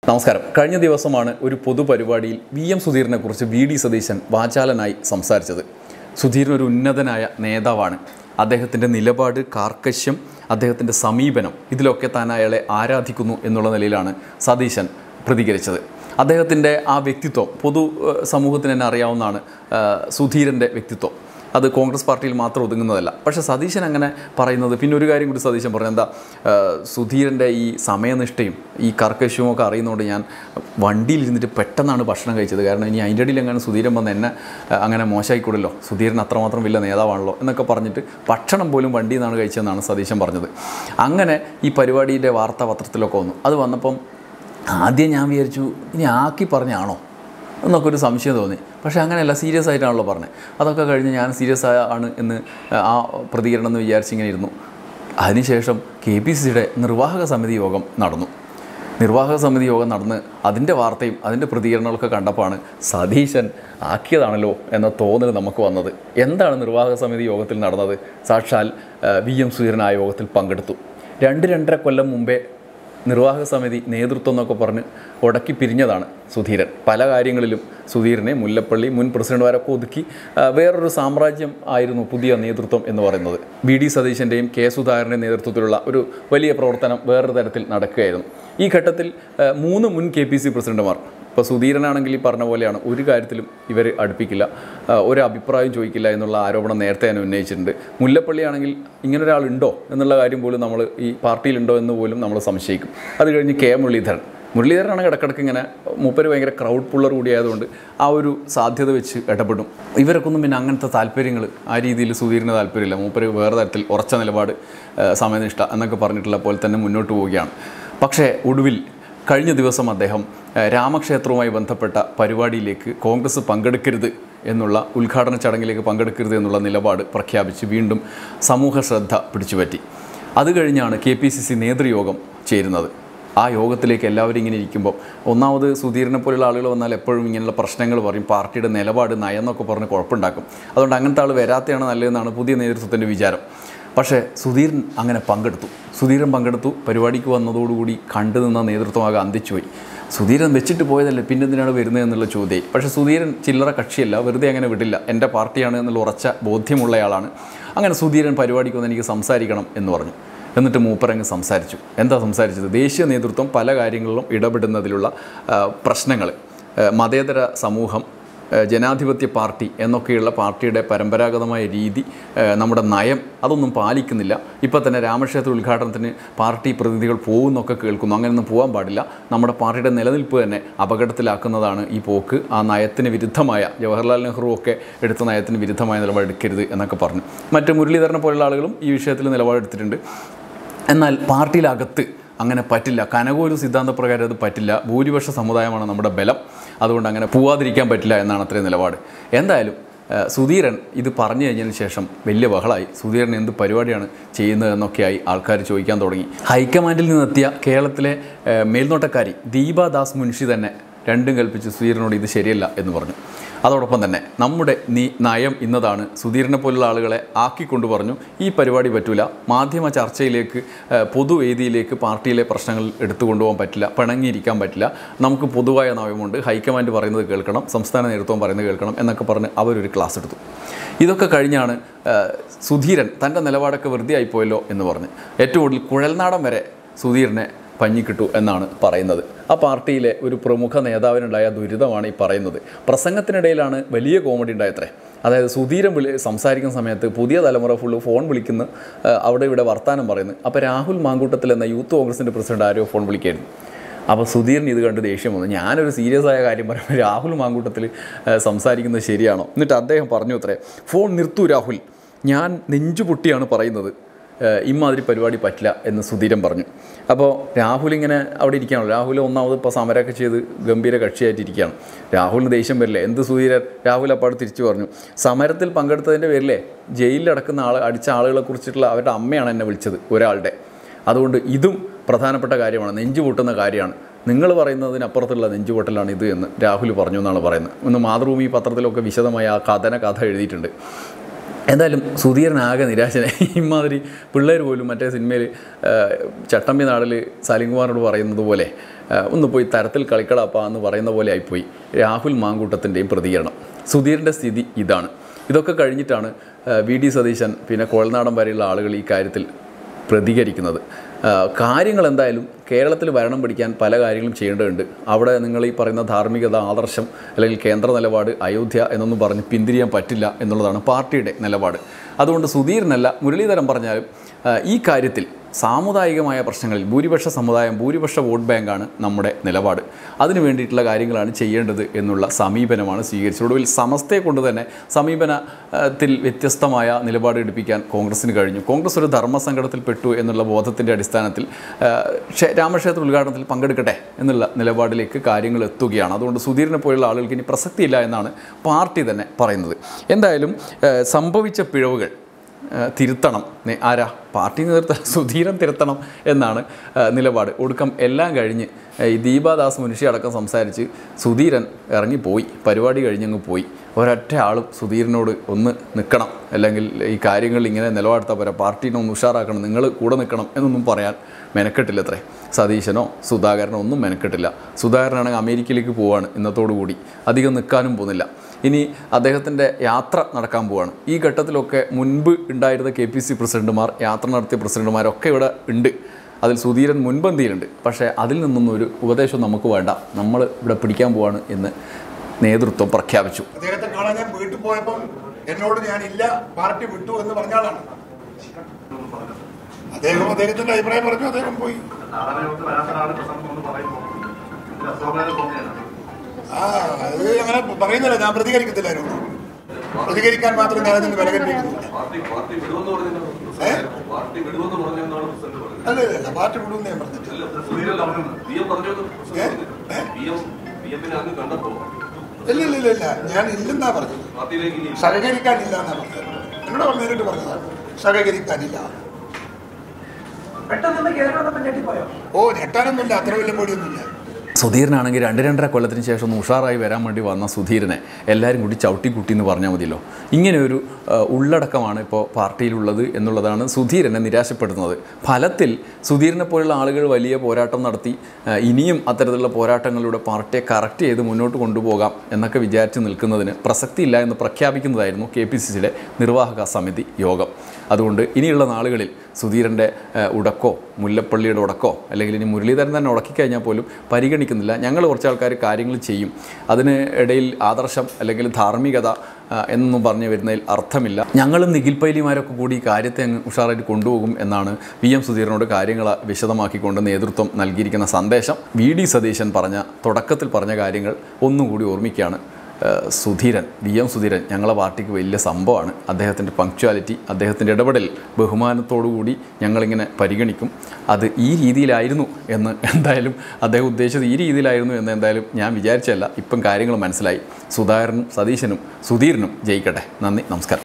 നമസ്കാരം കഴിഞ്ഞ ദിവസമാണ് ഒരു പൊതുപരിപാടിയിൽ വി എം സുധീറിനെ കുറിച്ച് വി ഡി സതീശൻ വാചാലനായി സംസാരിച്ചത് സുധീരൻ ഒരു ഉന്നതനായ നേതാവാണ് അദ്ദേഹത്തിൻ്റെ നിലപാട് കാർക്കശ്യം അദ്ദേഹത്തിൻ്റെ സമീപനം ഇതിലൊക്കെ താൻ അയാളെ ആരാധിക്കുന്നു എന്നുള്ള നിലയിലാണ് സതീശൻ പ്രതികരിച്ചത് അദ്ദേഹത്തിൻ്റെ ആ വ്യക്തിത്വം പൊതു ഏഹ്, സമൂഹത്തിന് തന്നെ അറിയാവുന്നതാണ് ഏഹ്, സുധീരൻ്റെ വ്യക്തിത്വം അത് കോൺഗ്രസ് പാർട്ടിയിൽ മാത്രം ഒതുങ്ങുന്നതല്ല പക്ഷേ സതീശൻ അങ്ങനെ പറയുന്നത് പിന്നെ ഒരു കാര്യം കൂടി സതീശൻ പറഞ്ഞു എന്താ ആ, സുധീരൻ്റെ ഈ സമയനിഷ്ഠയും ഈ കർക്കശവും ഒക്കെ അറിയുന്നതുകൊണ്ട് ഞാൻ വണ്ടിയിൽ ഇരുന്നിട്ട് പെട്ടെന്നാണ് ഭക്ഷണം കഴിച്ചത് കാരണം ഇനി അതിൻ്റെ ഇടയിൽ എങ്ങനെ സുധീരൻ വന്ന് എന്നെ ആ, അങ്ങനെ മോശമായിക്കൂടല്ലോ സുധീരൻ അത്രമാത്രം വലിയ നേതാവാണല്ലോ എന്നൊക്കെ പറഞ്ഞിട്ട് ഭക്ഷണം പോലും വണ്ടിയിൽ നിന്നാണ് കഴിച്ചതെന്നാണ് സതീശൻ പറഞ്ഞത് അങ്ങനെ ഈ പരിപാടിയുടെ വാർത്താ പത്രത്തിലൊക്കെ വന്നു അത് വന്നപ്പം ആദ്യം ഞാൻ വിചാരിച്ചു ഇനി ആക്കി പറഞ്ഞാണോ എന്നൊക്കെ ഒരു സംശയം തോന്നി പക്ഷേ അങ്ങനെയല്ല സീരിയസ് ആയിട്ടാണല്ലോ പറഞ്ഞത് അതൊക്കെ കഴിഞ്ഞ് ഞാൻ സീരിയസ് ആണ് എന്ന് ആ പ്രതികരണം എന്ന് വിചാരിച്ചിങ്ങനെ ഇരുന്നു അതിനുശേഷം കെ പി സി സിയുടെ നിർവാഹക സമിതി യോഗം നടന്നു നിർവാഹക സമിതി യോഗം നടന്ന് അതിൻ്റെ വാർത്തയും അതിൻ്റെ പ്രതികരണങ്ങളൊക്കെ കണ്ടപ്പോഴാണ് സതീശൻ ആക്കിയതാണല്ലോ എന്ന തോന്നൽ നമുക്ക് വന്നത് എന്താണ് നിർവാഹക സമിതി യോഗത്തിൽ നടന്നത് സാക്ഷാൽ വി എം സുധീരൻ ആ യോഗത്തിൽ പങ്കെടുത്തു രണ്ട് രണ്ടര കൊല്ലം മുമ്പേ നിർവാഹക സമിതി നേതൃത്വം എന്നൊക്കെ പറഞ്ഞ് ഉടക്കി പിരിഞ്ഞതാണ് സുധീരൻ പല കാര്യങ്ങളിലും സുധീരനെ മുല്ലപ്പള്ളി മുൻ പ്രസിഡന്റുമാരൊക്കെ ഒതുക്കി ആ, വേറൊരു സാമ്രാജ്യം ആയിരുന്നു പുതിയ നേതൃത്വം എന്ന് പറയുന്നത് ബി ഡി സതീശൻ്റെയും കെ സുധാകരൻ്റെ നേതൃത്വത്തിലുള്ള ഒരു വലിയ പ്രവർത്തനം വേറൊരു തരത്തിൽ നടക്കുകയായിരുന്നു ഈ ഘട്ടത്തിൽ ആ, മൂന്ന് മുൻ കെ പി സി പ്രസിഡന്റുമാർ ഇപ്പോൾ സുധീരനാണെങ്കിൽ ഈ പറഞ്ഞ പോലെയാണ് ഒരു കാര്യത്തിലും ഇവർ അടുപ്പിക്കില്ല ആ, ഒരു അഭിപ്രായം ചോദിക്കില്ല എന്നുള്ള ആരോപണം നേരത്തെ തന്നെ ഉന്നയിച്ചിട്ടുണ്ട് മുല്ലപ്പള്ളിയാണെങ്കിൽ ഇങ്ങനെ ഒരാളുണ്ടോ എന്നുള്ള കാര്യം പോലും നമ്മൾ ഈ പാർട്ടിയിലുണ്ടോ എന്ന് പോലും നമ്മൾ സംശയിക്കും അത് കഴിഞ്ഞ് കെ മുരളീധരൻ മുരളീധരനാണ് ഇടക്കിടക്ക് ഇങ്ങനെ മൂപ്പര് ഭയങ്കര ക്രൗഡ് പുള്ളർ കൂടിയായതുകൊണ്ട് ആ ഒരു സാധ്യത വെച്ച് ഇടപെടും ഇവർക്കൊന്നും പിന്നെ അങ്ങനത്തെ താല്പര്യങ്ങൾ ആ രീതിയിൽ സുധീരന് താല്പര്യമില്ല മൂപ്പര് വേറെ തരത്തിൽ ഉറച്ച നിലപാട് ആ, സമയനിഷ്ഠ എന്നൊക്കെ പറഞ്ഞിട്ടുള്ള പോലെ തന്നെ മുന്നോട്ട് പോവുകയാണ് പക്ഷേ ഒടുവിൽ കഴിഞ്ഞ ദിവസം അദ്ദേഹം ഏഹ്, രാമക്ഷേത്രവുമായി ബന്ധപ്പെട്ട പരിപാടിയിലേക്ക് കോൺഗ്രസ് പങ്കെടുക്കരുത് എന്നുള്ള ഉദ്ഘാടന ചടങ്ങിലേക്ക് പങ്കെടുക്കരുത് എന്നുള്ള നിലപാട് പ്രഖ്യാപിച്ച് വീണ്ടും സമൂഹ ശ്രദ്ധ പിടിച്ചുപറ്റി അത് കഴിഞ്ഞാണ് കെ പി സി സി നേതൃയോഗം ചേരുന്നത് ആ യോഗത്തിലേക്ക് എല്ലാവരും ഇങ്ങനെ ഇരിക്കുമ്പോൾ ഒന്നാമത് സുധീരനെ പോലുള്ള ആളുകൾ വന്നാൽ എപ്പോഴും ഇങ്ങനെയുള്ള പ്രശ്നങ്ങൾ പറയും പാർട്ടിയുടെ നിലപാട് നയം എന്നൊക്കെ പറഞ്ഞ് കുഴപ്പമുണ്ടാക്കും അതുകൊണ്ട് അങ്ങനത്തെ ആൾ വരാത്തതാണ് നല്ലതെന്നാണ് പുതിയ നേതൃത്വത്തിൻ്റെ വിചാരം പക്ഷേ സുധീരൻ അങ്ങനെ പങ്കെടുത്തു സുധീരൻ പങ്കെടുത്തു പരിപാടിക്ക് വന്നതോടുകൂടി കണ്ടു നിന്ന നേതൃത്വമാകെ അന്തിച്ചുപോയി സുധീരൻ വെച്ചിട്ട് പോയതല്ലേ പിന്നെ എന്തിനാണ് വരുന്നത് എന്നുള്ള ചോദ്യമായി പക്ഷേ സുധീരൻ ചില്ലറ കക്ഷിയല്ല വെറുതെ അങ്ങനെ വിടില്ല എൻ്റെ പാർട്ടിയാണ് എന്നുള്ള ഉറച്ച ബോധ്യമുള്ളയാളാണ് അങ്ങനെ സുധീരൻ പരിപാടിക്ക് വന്ന് എനിക്ക് സംസാരിക്കണം എന്ന് പറഞ്ഞു എന്നിട്ട് മൂപ്പരങ്ങ് സംസാരിച്ചു എന്താ സംസാരിച്ചത് ദേശീയ നേതൃത്വം പല കാര്യങ്ങളിലും ഇടപെടുന്നതിലുള്ള പ്രശ്നങ്ങൾ മതേതര സമൂഹം ഏഹ് ജനാധിപത്യ പാർട്ടി എന്നൊക്കെയുള്ള പാർട്ടിയുടെ പരമ്പരാഗതമായ രീതി ഏഹ് നമ്മുടെ നയം അതൊന്നും പാലിക്കുന്നില്ല ഇപ്പോൾ തന്നെ രാമക്ഷേത്ര ഉദ്ഘാടനത്തിന് പാർട്ടി പ്രതിനിധികൾ പോകുന്നൊക്കെ കേൾക്കുന്നു അങ്ങനെയൊന്നും പോകാൻ പാടില്ല നമ്മുടെ പാർട്ടിയുടെ നിലനിൽപ്പ് തന്നെ അപകടത്തിലാക്കുന്നതാണ് ഈ പോക്ക് ആ നയത്തിന് വിരുദ്ധമായ ജവഹർലാൽ നെഹ്റു ഒക്കെ എടുത്ത നയത്തിന് വിരുദ്ധമായ നിലപാടെടുക്കരുത് എന്നൊക്കെ പറഞ്ഞു മറ്റ് മുരളീധരനെ പോലുള്ള ആളുകളും ഈ വിഷയത്തിൽ നിലപാടെടുത്തിട്ടുണ്ട് എന്നാൽ പാർട്ടിയിലകത്ത് അങ്ങനെ പറ്റില്ല കനകോലു സിദ്ധാന്തപ്രകാരം അത് പറ്റില്ല ഭൂരിപക്ഷ സമുദായമാണ് നമ്മുടെ ബലം അതുകൊണ്ട് അങ്ങനെ പോവാതിരിക്കാൻ പറ്റില്ല എന്നാണ് അത്രയും നിലപാട് എന്തായാലും ഏഹ്, സുധീരൻ ഇത് പറഞ്ഞു കഴിഞ്ഞതിന് ശേഷം വലിയ ബഹളമായി സുധീരൻ എന്ത് പരിപാടിയാണ് ചെയ്യുന്നതെന്നൊക്കെയായി ആൾക്കാർ ചോദിക്കാൻ തുടങ്ങി ഹൈക്കമാൻഡിൽ നിന്നെത്തിയ കേരളത്തിലെ ഏഹ്, മേൽനോട്ടക്കാരി ദീപാദാസ് മുൻഷി തന്നെ രണ്ടും കൽപ്പിച്ച് സുധീരനോട് ഇത് ശരിയല്ല എന്ന് പറഞ്ഞു അതോടൊപ്പം തന്നെ നമ്മുടെ നീ നയം ഇന്നതാണ് സുധീരനെ പോലുള്ള ആളുകളെ ആക്കിക്കൊണ്ടു പറഞ്ഞു ഈ പരിപാടി പറ്റൂല മാധ്യമ ചർച്ചയിലേക്ക് ഏഹ്, പൊതുവേദിയിലേക്ക് പാർട്ടിയിലെ പ്രശ്നങ്ങൾ എടുത്തു കൊണ്ടുപോകാൻ പറ്റില്ല പിണങ്ങിയിരിക്കാൻ പറ്റില്ല നമുക്ക് പൊതുവായ നയമുണ്ട് ഹൈക്കമാൻഡ് പറയുന്നത് കേൾക്കണം സംസ്ഥാന നേതൃത്വം പറയുന്നത് കേൾക്കണം എന്നൊക്കെ പറഞ്ഞ് അവരൊരു ക്ലാസ് എടുത്തു ഇതൊക്കെ കഴിഞ്ഞാണ് ഏഹ്, സുധീരൻ തൻ്റെ നിലപാടൊക്കെ വെറുതെ ആയിപ്പോയല്ലോ എന്ന് പറഞ്ഞ് ഏറ്റവും കൂടുതൽ കുഴൽനാടൻ വരെ സുധീരനെ പഞ്ഞിക്കിട്ടു എന്നാണ് പറയുന്നത് ആ പാർട്ടിയിലെ ഒരു പ്രമുഖ നേതാവിനുണ്ടായ ദുരിതമാണ് ഈ പറയുന്നത് പ്രസംഗത്തിനിടയിലാണ് വലിയ കോമഡി ഉണ്ടായത്രേ അതായത് സുധീരൻ വിളി സംസാരിക്കുന്ന സമയത്ത് പുതിയ തലമുറ ഫുള്ള് ഫോൺ വിളിക്കുന്ന ആ, അവിടെ ഇവിടെ വർത്തമാനം പറയുന്നു അപ്പോൾ രാഹുൽ മാങ്കൂട്ടത്തിൽ എന്ന യൂത്ത് കോൺഗ്രസിൻ്റെ പ്രസിഡന്റ് ആരോ ഫോൺ വിളിക്കായിരുന്നു അപ്പോൾ സുധീരൻ ഇത് കണ്ട് ദേഷ്യം വന്നു ഞാനൊരു സീരിയസ് ആയ കാര്യം പറയുമ്പോൾ രാഹുൽ മാങ്കൂട്ടത്തിൽ ആ, സംസാരിക്കുന്നത് ശരിയാണോ എന്നിട്ട് അദ്ദേഹം പറഞ്ഞു അത്രേ ഫോൺ നിർത്തൂ രാഹുൽ ഞാൻ നെഞ്ചുപൊട്ടിയാണ് പറയുന്നത് ഏഹ് ഇമ്മാതിരി പരിപാടി പറ്റില്ല എന്ന് സുധീരൻ പറഞ്ഞു അപ്പോൾ രാഹുൽ ഇങ്ങനെ അവിടെ ഇരിക്കുകയാണല്ലോ രാഹുൽ ഒന്നാമത് ഇപ്പോൾ സമരമൊക്കെ ചെയ്ത് ഗംഭീര കക്ഷിയായിട്ട് ഇരിക്കുകയാണ് രാഹുലിന് ദേഷ്യം വരില്ലേ എന്ത് സുധീരൻ രാഹുൽ അപ്പോൾ അവിടെ തിരിച്ചു പറഞ്ഞു സമരത്തിൽ പങ്കെടുത്തതിൻ്റെ പേരിലേ ജയിലിൽ അടക്കുന്ന ആൾ അടിച്ച ആളുകളെ കുറിച്ചിട്ടുള്ള അവരുടെ അമ്മയാണ് എന്നെ വിളിച്ചത് ഒരാളുടെ അതുകൊണ്ട് ഇതും പ്രധാനപ്പെട്ട കാര്യമാണ് നെഞ്ചു പൊട്ടുന്ന കാര്യമാണ് നിങ്ങൾ പറയുന്നതിനപ്പുറത്തുള്ള നെഞ്ചുപൊട്ടലാണ് ഇത് എന്ന് രാഹുൽ പറഞ്ഞു എന്നാണ് പറയുന്നത് ഒന്ന് മാതൃഭൂമി പത്രത്തിലൊക്കെ വിശദമായ ആ കഥന കഥ എഴുതിയിട്ടുണ്ട് എന്തായാലും സുധീരനാകെ നിരാശനായി ഇമാതിരി പിള്ളേർ പോലും മറ്റേ സിനിമയിൽ ചട്ടമ്പി നാടിൽ സലിംകുമാറിനോട് പറയുന്നത് പോലെ ആ, ഒന്ന് പോയി തരത്തിൽ കളിക്കടാപ്പാ എന്ന് പറയുന്ന പോലെ ആയിപ്പോയി രാഹുൽ മാങ്കൂട്ടത്തിൻ്റെയും പ്രതികരണം സുധീറിൻ്റെ സ്ഥിതി ഇതാണ് ഇതൊക്കെ കഴിഞ്ഞിട്ടാണ് ആ, വി ഡി സതീശൻ പിന്നെ കോൾനാടൻ വരെയുള്ള ആളുകൾ ഈ കാര്യത്തിൽ പ്രതികരിക്കുന്നത് ആ, കാര്യങ്ങൾ എന്തായാലും കേരളത്തിൽ ഭരണം പിടിക്കാൻ പല കാര്യങ്ങളും ചെയ്യേണ്ടതുണ്ട് അവിടെ നിങ്ങൾ ഈ പറയുന്ന ധാർമ്മികത ആദർശം അല്ലെങ്കിൽ കേന്ദ്ര നിലപാട് അയോധ്യ എന്നൊന്നും പറഞ്ഞ് പിന്തിരിയാൻ പറ്റില്ല എന്നുള്ളതാണ് പാർട്ടിയുടെ നിലപാട് അതുകൊണ്ട് സുധീരനല്ല മുരളീധരൻ പറഞ്ഞാലും ആ, ഈ കാര്യത്തിൽ സാമുദായികമായ പ്രശ്നങ്ങളിൽ ഭൂരിപക്ഷ സമുദായം ഭൂരിപക്ഷ വോട്ട് ബാങ്കാണ് നമ്മുടെ നിലപാട് അതിനു വേണ്ടിയിട്ടുള്ള കാര്യങ്ങളാണ് ചെയ്യേണ്ടത് എന്നുള്ള സമീപനമാണ് സ്വീകരിച്ചത് ഒടുവിൽ സമസ്തയെ കൊണ്ട് തന്നെ സമീപനത്തിൽ വ്യത്യസ്തമായ നിലപാട് എടുപ്പിക്കാൻ കോൺഗ്രസിന് കഴിഞ്ഞു കോൺഗ്രസ് ഒരു ധർമ്മസങ്കടത്തിൽ പെട്ടു എന്നുള്ള ബോധത്തിൻ്റെ അടിസ്ഥാനത്തിൽ ആ, ക്ഷേ- രാമക്ഷേത്ര ഉദ്ഘാടനത്തിൽ പങ്കെടുക്കട്ടെ എന്നുള്ള നിലപാടിലേക്ക് കാര്യങ്ങൾ എത്തുകയാണ് അതുകൊണ്ട് സുധീറിനെ പോലുള്ള ആളുകൾക്ക് ഇനി പ്രസക്തിയില്ല എന്നാണ് പാർട്ടി തന്നെ പറയുന്നത് എന്തായാലും ആ, സംഭവിച്ച പിഴവുകൾ ആ, തിരുത്തണം നെ- ആരാ പാർട്ടി നേതൃത്വം സുധീരൻ തിരുത്തണം എന്നാണ് ആ, നിലപാട് ഒടുക്കം എല്ലാം കഴിഞ്ഞ് ആ, ഈ ദീപാദാസ് മുനിഷി അടക്കം സംസാരിച്ച് സുധീരൻ ഇറങ്ങിപ്പോയി പരിപാടി കഴിഞ്ഞങ്ങ് പോയി ഒരൊറ്റ ആളും സുധീരനോട് ഒന്ന് നിൽക്കണം അല്ലെങ്കിൽ ഈ കാര്യങ്ങളിൽ ഇങ്ങനെ നിലപാടെടുത്താൽ പോരാ പാർട്ടീനെ ഒന്ന് ഉഷാറാക്കണം നിങ്ങൾ കൂടെ നിൽക്കണം എന്നൊന്നും പറയാൻ മെനക്കെട്ടില്ല അത്രേ സതീശനോ സുധാകരനോ ഒന്നും മെനക്കെട്ടില്ല സുധാകരനാണെങ്കിൽ അമേരിക്കയിലേക്ക് പോവാണ് ഇന്നത്തോടു കൂടി അധികം നിൽക്കാനും പോകുന്നില്ല ഇനി അദ്ദേഹത്തിൻ്റെ യാത്ര നടക്കാൻ പോവാണ് ഈ ഘട്ടത്തിലൊക്കെ മുൻപ് ഉണ്ടായിരുന്ന കെ പി സി പ്രസിഡന്റുമാർ യാത്ര നടത്തിയ പ്രസിഡന്റുമാരൊക്കെ ഇവിടെ ഉണ്ട് അതിൽ സുധീരൻ മുൻപന്തിയിലുണ്ട് പക്ഷേ അതിൽ നിന്നൊന്നും ഒരു ഉപദേശം നമുക്ക് വേണ്ട നമ്മൾ ഇവിടെ പിടിക്കാൻ പോവാണ് എന്ന് നേതൃത്വം പ്രഖ്യാപിച്ചു അദ്ദേഹത്തെ കാണാൻ ഞാൻ വീട്ടിൽ പോയപ്പം എന്നോട് ഞാൻ ഇല്ല പാർട്ടി വിട്ടു എന്ന് പറഞ്ഞ ആളാണ് അദ്ദേഹം അദ്ദേഹത്തിന്റെ അഭിപ്രായം പറഞ്ഞു അദ്ദേഹം പോയി ആ അത് അങ്ങനെ പറയുന്നില്ല ഞാൻ പ്രതികരിക്കത്തില്ല അതിനോട് പ്രതികരിക്കാൻ മാത്രം ഞാൻ അതിന് വില കൽപ്പിക്കുന്നില്ല ഏ? അല്ല അല്ല, അല്ല പാർട്ടി വിടുമെന്ന് ഞാൻ പറഞ്ഞിട്ടില്ല ഏ? ഏ? ഇല്ല ഇല്ല ഇല്ല ഇല്ല ഞാൻ ഇല്ലെന്നാ പറഞ്ഞത് സഹകരിക്കാനില്ല എന്നാ പറഞ്ഞത് എന്നോട് പറഞ്ഞ നേരിട്ട് പറഞ്ഞതാണ് സഹകരിക്കാനില്ല പെട്ടെന്ന് കേരളം വന്നപ്പോൾ ഞെട്ടിപ്പോയോ ഓ ഞെട്ടാനൊന്നുമില്ല അത്ര വലിയ പേടിയൊന്നുമില്ല സുധീരനാണെങ്കിൽ രണ്ട് രണ്ടര കൊല്ലത്തിന് ശേഷം ഒന്ന് ഉഷാറായി വരാൻ വേണ്ടി വന്ന സുധീരനെ എല്ലാവരും കൂടി ചവിട്ടിക്കുട്ടി എന്ന് പറഞ്ഞാൽ മതിയല്ലോ ഇങ്ങനെ ഒരു ആ, ഉള്ളടക്കമാണ് ഇപ്പോൾ പാർട്ടിയിലുള്ളത് എന്നുള്ളതാണ് സുധീരനെ നിരാശപ്പെടുത്തുന്നത് ഫലത്തിൽ സുധീരനെ പോലുള്ള ആളുകൾ വലിയ പോരാട്ടം നടത്തി ആ, ഇനിയും അത്തരത്തിലുള്ള പോരാട്ടങ്ങളിലൂടെ പാർട്ടിയെ കറക്റ്റ് ചെയ്ത് മുന്നോട്ട് കൊണ്ടുപോകാം എന്നൊക്കെ വിചാരിച്ച് നിൽക്കുന്നതിന് പ്രസക്തിയില്ല എന്ന് പ്രഖ്യാപിക്കുന്നതായിരുന്നു കെ പി സി സിയുടെ നിർവാഹക സമിതി യോഗം അതുകൊണ്ട് ഇനിയുള്ള നാളുകളിൽ സുധീരൻ്റെ ആ, ഉടക്കോ മുല്ലപ്പള്ളിയുടെ ഉടക്കോ അല്ലെങ്കിൽ ഇനി മുരളീധരൻ തന്നെ ഉടക്കിക്കഴിഞ്ഞാൽ പോലും പരിഗണിക്കുന്നില്ല ഞങ്ങൾ കുറച്ച് ആൾക്കാർ കാര്യങ്ങൾ ചെയ്യും അതിന് ഇടയിൽ ആദർശം അല്ലെങ്കിൽ ധാർമ്മികത ആ, എന്നൊന്നും പറഞ്ഞു വരുന്നതിൽ അർത്ഥമില്ല ഞങ്ങളും നിഖിൽ പൈലിമാരൊക്കെ കൂടി ഈ കാര്യത്തെ അങ്ങ് ഉഷാറായിട്ട് കൊണ്ടുപോകും എന്നാണ് വി എം സുധീരനോട് കാര്യങ്ങൾ വിശദമാക്കിക്കൊണ്ട് നേതൃത്വം നൽകിയിരിക്കുന്ന സന്ദേശം വി ഡി സതീശൻ പറഞ്ഞ തുടക്കത്തിൽ പറഞ്ഞ കാര്യങ്ങൾ ഒന്നും കൂടി ഓർമ്മിക്കുകയാണ് ഏഹ് സുധീരൻ വി എം സുധീരൻ ഞങ്ങളെ പാർട്ടിക്ക് വലിയ സംഭവമാണ് അദ്ദേഹത്തിൻ്റെ പങ്ക്ച്വാലിറ്റി അദ്ദേഹത്തിൻ്റെ ഇടപെടൽ ബഹുമാനത്തോടു കൂടി ഞങ്ങളിങ്ങനെ പരിഗണിക്കും അത് ഈ രീതിയിലായിരുന്നു എന്ന് എന്തായാലും അദ്ദേഹം ഉദ്ദേശിച്ചത് ഈ രീതിയിലായിരുന്നു എന്ന് എന്തായാലും ഞാൻ വിചാരിച്ചല്ല ഇപ്പം കാര്യങ്ങൾ മനസ്സിലായി സുധാകരനും സതീശനും സുധീരനും ജയിക്കട്ടെ നന്ദി നമസ്കാരം